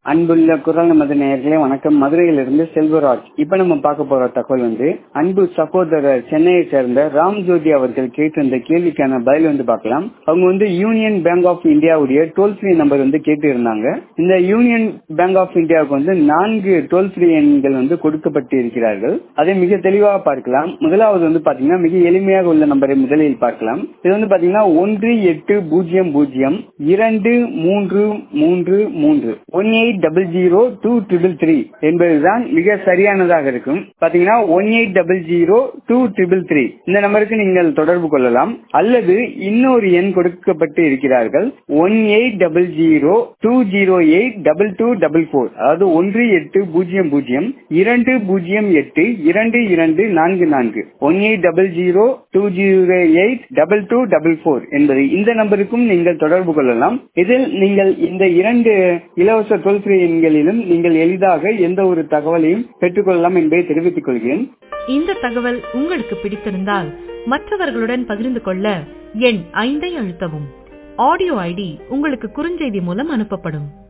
அன்புள்ள குரல் நமது நேயர்களே வணக்கம் மதுரையிலிருந்து செல்வராஜ் இப்ப நம்ம பார்க்க போற தகவல் வந்து அன்பு சகோதரர் சென்னையை சேர்ந்த ராம் ஜோதி அவர்கள் கேட்டிருந்த கேள்விக்கான பதில் வந்து பார்க்கலாம் அவங்க வந்து யூனியன் பேங்க் ஆஃப் இந்தியாவுடைய டோல் ஃப்ரீ நம்பர் வந்து கேட்டு இருந்தாங்க இந்த யூனியன் பேங்க் ஆஃப் இந்தியாவுக்கு வந்து நான்கு டோல் ஃப்ரீ எண்கள் வந்து கொடுக்கப்பட்டு இருக்கிறார்கள் அதை மிக தெளிவாக பார்க்கலாம் முதலாவது வந்து பாத்தீங்கன்னா மிக எளிமையாக உள்ள நம்பரை முதலில் பார்க்கலாம் இது வந்து பாத்தீங்கன்னா ஒன்று எட்டு பூஜ்ஜியம் பூஜ்ஜியம் இரண்டு மூன்று மூன்று மூன்று one eight double zero two triple three என்பதுதான் மிக சரியானதாக இருக்கும் பாத்தீங்கன்னா one eight double zero two triple three இந்த நம்பருக்கு நீங்கள் தொடர்பு கொள்ளலாம் அல்லது இன்னொரு எண் கொடுக்கப்பட்டு இருக்கிறார்கள் one eight double zero two zero eight double two double four அதாவது ஒன்று எட்டு பூஜ்ஜியம் பூஜ்ஜியம் இரண்டு பூஜ்ஜியம் எட்டு இரண்டு இரண்டு நான்கு நான்கு one eight double zero two zero eight double two double four என்பது இந்த நம்பருக்கும் நீங்கள் தொடர்பு கொள்ளலாம் இதில் நீங்கள் இந்த இரண்டு இலவச டோல் ஃப்ரீ எண்களிலும் நீங்கள் எளிதாக எந்த ஒரு தகவலையும் பெற்றுக்கொள்ளலாம் என்பதை தெரிவித்துக் கொள்கிறேன் இந்த தகவல் உங்களுக்கு பிடித்திருந்தால் மற்றவர்களுடன் பகிர்ந்து கொள்ள எண் ஐந்தை அழுத்தவும் ஆடியோ ஐடி உங்களுக்கு குறுஞ்செய்தி மூலம் அனுப்பப்படும்